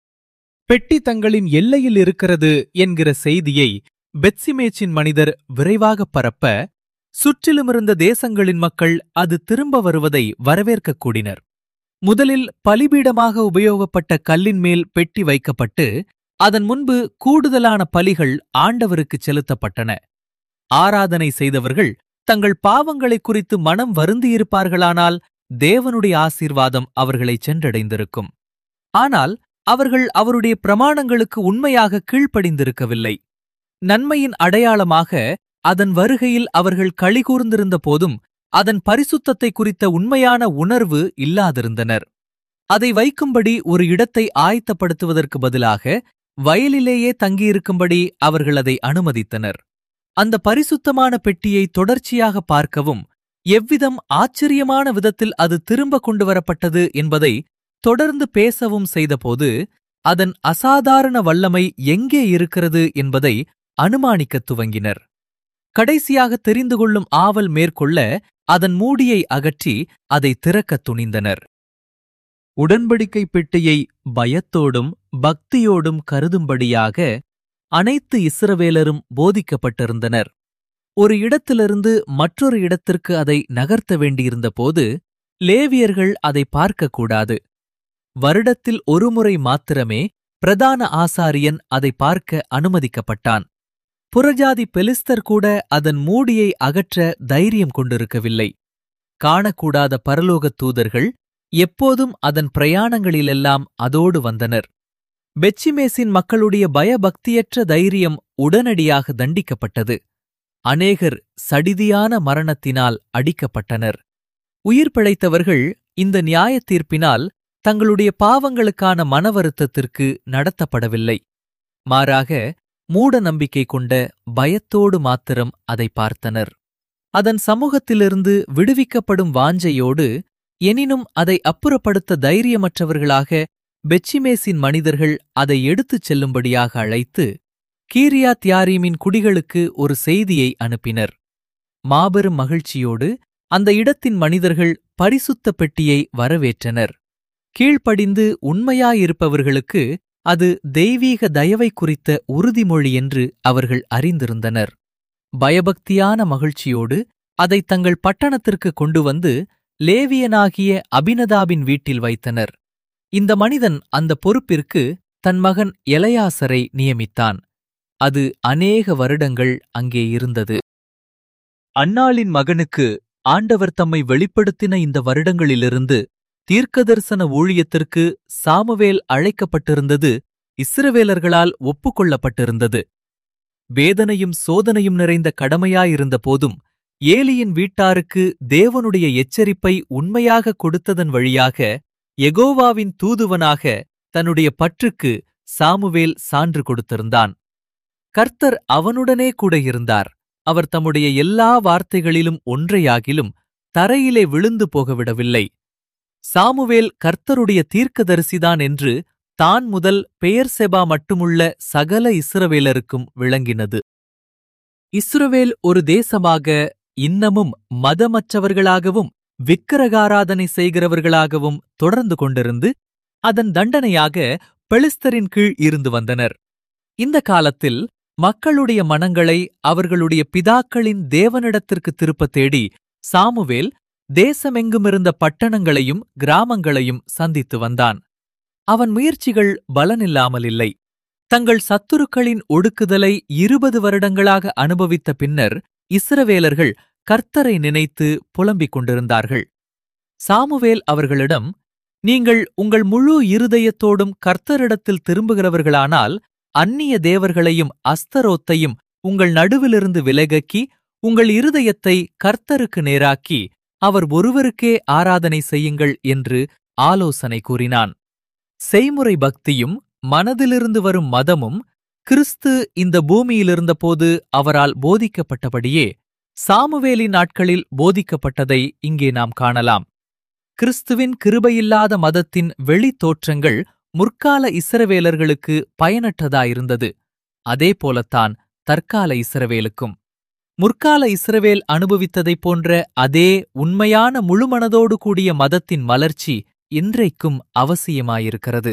பெட்டி தங்களின் எல்லையில் இருக்கிறது என்கிற செய்தியை பெத்சிமேச்சின் மனிதர் விரைவாகப் பரப்ப சுற்றிலுமிருந்த தேசங்களின் மக்கள் அது திரும்ப வருவதை வரவேற்கக் கூடினர் முதலில் பலிபீடமாக உபயோகப்பட்ட கல்லின் மேல் பெட்டி வைக்கப்பட்டு அதன் முன்பு கூடுதலான பலிகள் ஆண்டவருக்குச் செலுத்தப்பட்டன ஆராதனை செய்தவர்கள் தங்கள் பாவங்களைக் குறித்து மனம் வருந்தியிருப்பார்களானால் தேவனுடைய ஆசீர்வாதம் அவர்களைச் சென்றடைந்திருக்கும் ஆனால் அவர்கள் அவருடைய பிரமாணங்களுக்கு உண்மையாக கீழ்ப்படிந்திருக்கவில்லை நன்மையின் அடையாளமாக அதன் வருகையில் அவர்கள் களிகூர்ந்திருந்த போதும் அதன் பரிசுத்தத்தை குறித்த உண்மையான உணர்வு இல்லாதிருந்தனர் அதை வைக்கும்படி ஒரு இடத்தை ஆயத்தப்படுத்துவதற்கு பதிலாக வயலிலேயே தங்கியிருக்கும்படி அவர்கள் அதை அனுமதித்தனர் அந்த பரிசுத்தமான பெட்டியை தொடர்ச்சியாக பார்க்கவும் எவ்விதம் ஆச்சரியமான விதத்தில் அது திரும்ப கொண்டு வரப்பட்டது என்பதை தொடர்ந்து பேசவும் செய்தபோது அதன் அசாதாரண வல்லமை எங்கே இருக்கிறது என்பதை அனுமானிக்கத் துவங்கினர் கடைசியாக தெரிந்து கொள்ளும் ஆவல் மேற்கொள்ள அதன் மூடியை அகற்றி அதை திறக்கத் துணிந்தனர் உடன்படிக்கை பெட்டியை பயத்தோடும் பக்தியோடும் கருதும்படியாக அனைத்து இஸ்ரவேலரும் போதிக்கப்பட்டிருந்தனர் ஒரு இடத்திலிருந்து மற்றொரு இடத்திற்கு அதை நகர்த்த வேண்டியிருந்தபோது லேவியர்கள் அதை பார்க்கக்கூடாது வருடத்தில் ஒருமுறை மாத்திரமே பிரதான ஆசாரியன் அதை பார்க்க அனுமதிக்கப்பட்டான் புறஜாதி பெலிஸ்தர் கூட அதன் மூடியை அகற்ற தைரியம் கொண்டிருக்கவில்லை காணக்கூடாத பரலோகத் தூதர்கள் எப்போதும் அதன் பிரயாணங்களிலெல்லாம் அதோடு வந்தனர் பெச்சிமேசின் மக்களுடைய பயபக்தியற்ற தைரியம் உடனடியாக தண்டிக்கப்பட்டது அநேகர் சடிதியான மரணத்தினால் அடிக்கப்பட்டனர் உயிர் பிழைத்தவர்கள் இந்த நியாயத் தீர்ப்பினால் தங்களுடைய பாவங்களுக்கான மனவருத்தத்திற்கு நடத்தப்படவில்லை மாறாக மூட நம்பிக்கை கொண்ட பயத்தோடு மாத்திரம் அதை பார்த்தனர் அதன் சமூகத்திலிருந்து விடுவிக்கப்படும் வாஞ்சையோடு எனினும் அதை அப்புறப்படுத்த தைரியமற்றவர்களாக பெச்சிமேசின் மனிதர்கள் அதை எடுத்துச் செல்லும்படியாக அழைத்து கீரியாத் யாரீமின் குடிகளுக்கு ஒரு செய்தியை அனுப்பினர் மாபெரும் மகிழ்ச்சியோடு அந்த இடத்தின் மனிதர்கள் பரிசுத்த பெட்டியை வரவேற்றனர் கீழ்ப்படிந்து உண்மையாயிருப்பவர்களுக்கு அது தெய்வீக தயவை குறித்த உறுதிமொழி என்று அவர்கள் அறிந்திருந்தனர் பயபக்தியான மகிழ்ச்சியோடு அதை தங்கள் பட்டணத்திற்கு கொண்டு வந்து லேவியனாகிய அபினதாபின் வீட்டில் வைத்தனர் இந்த மனிதன் அந்த பொறுப்பிற்கு தன் மகன் எலையாசரை நியமித்தான் அது அநேக வருடங்கள் அங்கே இருந்தது அன்னாளின் மகனுக்கு ஆண்டவர் தம்மை வெளிப்படுத்தின இந்த வருடங்களிலிருந்து தீர்க்கதரிசன ஊழியத்திற்கு சாமுவேல் அழைக்கப்பட்டிருந்தது இஸ்ரவேலர்களால் ஒப்புக்கொள்ளப்பட்டிருந்தது வேதனையும் சோதனையும் நிறைந்த கடமையாயிருந்த போதும் ஏலியின் வீட்டாருக்கு தேவனுடைய எச்சரிப்பை உண்மையாக கொடுத்ததன் வழியாக எகோவாவின் தூதுவனாக தன்னுடைய பற்றுக்கு சாமுவேல் சான்று கொடுத்திருந்தான் கர்த்தர் அவனுடனே கூட இருந்தார் அவர் தம்முடைய எல்லா வார்த்தைகளிலும் ஒன்றையாகிலும் தரையிலே விழுந்து போகவிடவில்லை சாமுவேல் கர்த்தருடைய தீர்க்கதரிசிதான் என்று தான் முதல் பெயர் செபா மட்டுமுள்ள சகல இஸ்ரவேலருக்கும் விளங்கினது இஸ்ரவேல் ஒரு தேசமாக இன்னமும் மதமற்றவர்களாகவும் விக்கிரகாராதனை செய்கிறவர்களாகவும் தொடர்ந்து கொண்டிருந்து அதன் தண்டனையாக பெலிஸ்தரின் கீழ் இருந்து வந்தனர் இந்த காலத்தில் மக்களுடைய மனங்களை அவர்களுடைய பிதாக்களின் தேவனிடத்திற்கு திருப்பத் தேடி சாமுவேல் தேசமெங்குமிருந்த பட்டணங்களையும் கிராமங்களையும் சந்தித்து வந்தான் அவன் முயற்சிகள் பலனில்லாமல் இல்லை தங்கள் சத்துருக்களின் ஒடுக்குதலை இருபது வருடங்களாக அனுபவித்த பின்னர் இஸ்ரவேலர்கள் கர்த்தரை நினைத்து புலம்பிக் கொண்டிருந்தார்கள் சாமுவேல் அவர்களிடம் நீங்கள் உங்கள் முழு இருதயத்தோடும் கர்த்தரிடத்தில் திரும்புகிறவர்களானால் அந்நிய தேவர்களையும் அஸ்தரோத்தையும் உங்கள் நடுவிலிருந்து விலகக்கி உங்கள் இருதயத்தை கர்த்தருக்கு நேராக்கி அவர் ஒருவருக்கே ஆராதனை செய்யுங்கள் என்று ஆலோசனை கூறினான் செய்முறை பக்தியும் மனதிலிருந்து வரும் மதமும் கிறிஸ்து இந்த பூமியிலிருந்தபோது அவரால் போதிக்கப்பட்டபடியே சாமுவேலின் நாட்களில் போதிக்கப்பட்டதை இங்கே நாம் காணலாம் கிறிஸ்துவின் கிருபையில்லாத மதத்தின் வெளித் தோற்றங்கள் முற்கால இஸ்ரவேலர்களுக்கு பயனற்றதாயிருந்தது அதே போலத்தான் தற்கால இஸ்ரவேலுக்கும் முற்கால இஸ்ரவேல் அனுபவித்ததைப் போன்ற அதே உண்மையான முழுமனதோடு கூடிய மதத்தின் மலர்ச்சி இன்றைக்கும் அவசியமாயிருக்கிறது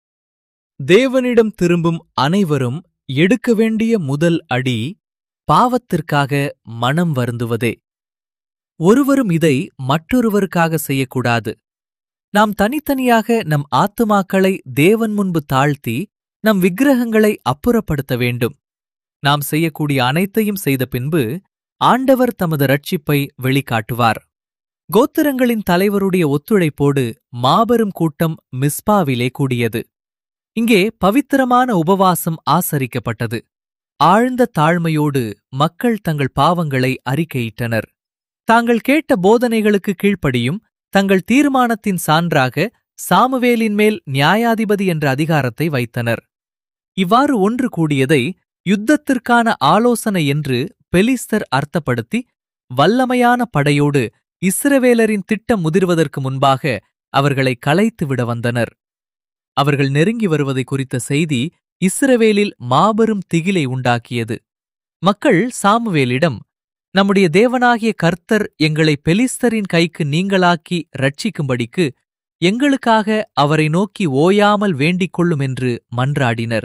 தேவனிடம் திரும்பும் அனைவரும் எடுக்க வேண்டிய முதல் அடி பாவத்திற்காக மனம் வருந்துவதே ஒருவரும் இதை மற்றொருவருக்காக செய்யக்கூடாது நாம் தனித்தனியாக நம் ஆத்துமாக்களை தேவன் முன்பு தாழ்த்தி நம் விக்கிரகங்களை அப்புறப்படுத்த வேண்டும் நாம் செய்யக்கூடிய அனைத்தையும் செய்த பின்பு ஆண்டவர் தமது ரட்சிப்பை வெளிக்காட்டுவார் கோத்திரங்களின் தலைவருடைய ஒத்துழைப்போடு மாபெரும் கூட்டம் மிஸ்பாவிலே கூடியது இங்கே பவித்திரமான உபவாசம் ஆசரிக்கப்பட்டது ஆழ்ந்த தாழ்மையோடு மக்கள் தங்கள் பாவங்களை அறிக்கையிட்டனர் தாங்கள் கேட்ட போதனைகளுக்கு கீழ்ப்படியும் தங்கள் தீர்மானத்தின் சான்றாக சாமுவேலின் மேல் நியாயாதிபதி என்ற அதிகாரத்தை வைத்தனர் இவ்வாறு ஒன்று கூடியதை யுத்தத்திற்கான ஆலோசனை என்று பெலிஸ்தர் அர்த்தப்படுத்தி வல்லமையான படையோடு இஸ்ரவேலரின் திட்டம் முதிர்வதற்கு முன்பாக அவர்களை கலைத்து விட வந்தனர் அவர்கள் நெருங்கி வருவதை குறித்த செய்தி இஸ்ரவேலில் மாபெரும் திகிலை உண்டாக்கியது மக்கள் சாமுவேலிடம் நம்முடைய தேவனாகிய கர்த்தர் எங்களை பெலிஸ்தரின் கைக்கு நீங்களாக்கி ரட்சிக்கும்படிக்கு எங்களுக்காக அவரை நோக்கி ஓயாமல் வேண்டிக் கொள்ளும் என்று மன்றாடினர்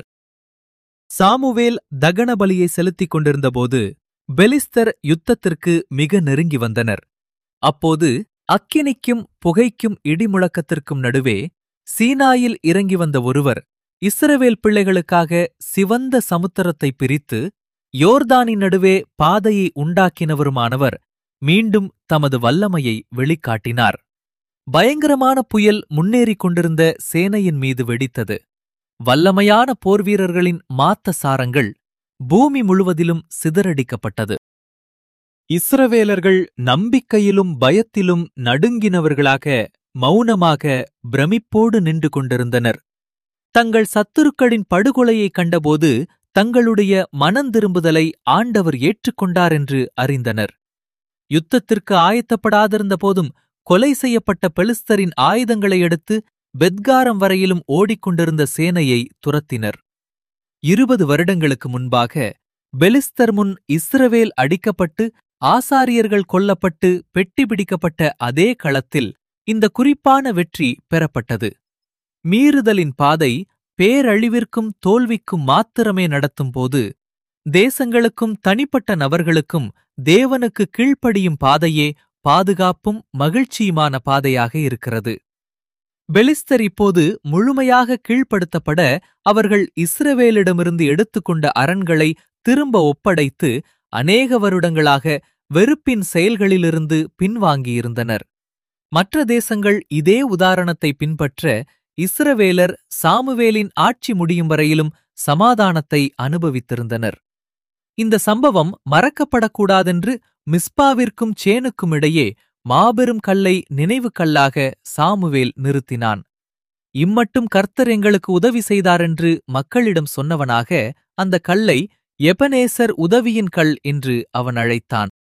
சாமுவேல் தகன பலியை செலுத்திக் கொண்டிருந்தபோது பெலிஸ்தர் யுத்தத்திற்கு மிக நெருங்கி வந்தனர் அப்போது அக்கினிக்கும் புகைக்கும் இடிமுழக்கத்திற்கும் நடுவே சீனாயில் இறங்கி வந்த ஒருவர் இஸ்ரவேல் பிள்ளைகளுக்காக சிவந்த சமுத்திரத்தை பிரித்து யோர்தானின் நடுவே பாதையை உண்டாக்கினவருமானவர் மீண்டும் தமது வல்லமையை வெளிக்காட்டினார் பயங்கரமான புயல் முன்னேறிக் கொண்டிருந்த சேனையின் மீது வெடித்தது வல்லமையான போர்வீரர்களின் மாத்த சாரங்கள் பூமி முழுவதிலும் சிதறடிக்கப்பட்டது இஸ்ரவேலர்கள் நம்பிக்கையிலும் பயத்திலும் நடுங்கினவர்களாக மௌனமாக பிரமிப்போடு நின்று கொண்டிருந்தனர் தங்கள் சத்துருக்களின் படுகொலையைக் கண்டபோது தங்களுடைய மனந்திரும்புதலை ஆண்டவர் ஏற்றுக்கொண்டார் என்று அறிந்தனர் யுத்தத்திற்கு ஆயத்தப்படாதிருந்த போதும் கொலை செய்யப்பட்ட பெலிஸ்தரின் ஆயுதங்களை எடுத்து பெத்காரம் வரையிலும் ஓடிக்கொண்டிருந்த சேனையை துரத்தினர் இருபது வருடங்களுக்கு முன்பாக பெலிஸ்தர் முன் இஸ்ரவேல் அடிக்கப்பட்டு ஆசாரியர்கள் கொல்லப்பட்டு பெட்டி பிடிக்கப்பட்ட அதே களத்தில் இந்த குறிப்பான வெற்றி பெறப்பட்டது மீறுதலின் பாதை பேரழிவிற்கும் தோல்விக்கும் மாத்திரமே நடத்தும்போது தேசங்களுக்கும் தனிப்பட்ட நபர்களுக்கும் தேவனுக்கு கீழ்ப்படியும் பாதையே பாதுகாப்பும் மகிழ்ச்சியுமான பாதையாக இருக்கிறது பெலிஸ்தர் இப்போது முழுமையாக கீழ்ப்படுத்தப்பட அவர்கள் இஸ்ரவேலிடமிருந்து எடுத்துக்கொண்ட அரண்களை திரும்ப ஒப்படைத்து அநேக வருடங்களாக வெறுப்பின் செயல்களிலிருந்து பின்வாங்கியிருந்தனர் மற்ற தேசங்கள் இதே உதாரணத்தை பின்பற்ற இஸ்ரவேலர் சாமுவேலின் ஆட்சி முடியும் வரையிலும் சமாதானத்தை அனுபவித்திருந்தனர் இந்த சம்பவம் மறக்கப்படக்கூடாதென்று மிஸ்பாவிற்கும் சேனுக்கும் இடையே மாபெரும் கல்லை நினைவு கல்லாக சாமுவேல் நிறுத்தினான் இம்மட்டும் கர்த்தர் எங்களுக்கு உதவி செய்தாரென்று மக்களிடம் சொன்னவனாக அந்த கல்லை எபனேசர் உதவியின் கல் என்று அவன் அழைத்தான்